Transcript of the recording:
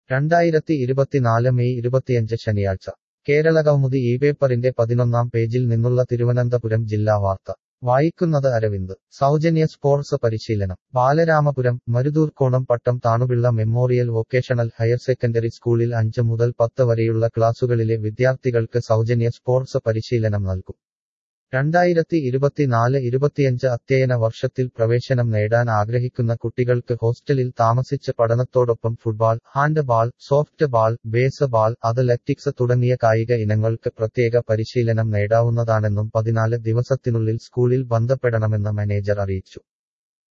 രണ്ടായിരത്തി ഇരുപത്തിനാല് മെയ് ഇരുപത്തിയഞ്ച് ശനിയാഴ്ച കേരളകൗമുദി ഈ പേപ്പറിന്റെ പതിനൊന്നാം പേജിൽ നിന്നുള്ള തിരുവനന്തപുരം ജില്ലാ വാർത്ത വായിക്കുന്നത് അരവിന്ദ് സൗജന്യ സ്പോർട്സ് പരിശീലനം Balaramapuram Maruthoorkonam Pattom Thanupillai memorial vocational higher secondary സ്കൂളിൽ അഞ്ച് മുതൽ പത്ത് വരെയുള്ള ക്ലാസുകളിലെ വിദ്യാർത്ഥികൾക്ക് സൗജന്യ സ്പോർട്സ് പരിശീലനം നൽകും രണ്ടായിരത്തി ഇരുപത്തിനാല് ഇരുപത്തിയഞ്ച് അധ്യയന വർഷത്തിൽ പ്രവേശനം നേടാൻ ആഗ്രഹിക്കുന്ന കുട്ടികൾക്ക് ഹോസ്റ്റലിൽ താമസിച്ച് പഠനത്തോടൊപ്പം football handball softball baseball athletics തുടങ്ങിയ കായിക ഇനങ്ങൾക്ക് പ്രത്യേക പരിശീലനം നേടാവുന്നതാണെന്നും പതിനാല് ദിവസത്തിനുള്ളിൽ സ്കൂളിൽ ബന്ധപ്പെടണമെന്ന് മാനേജർ അറിയിച്ചു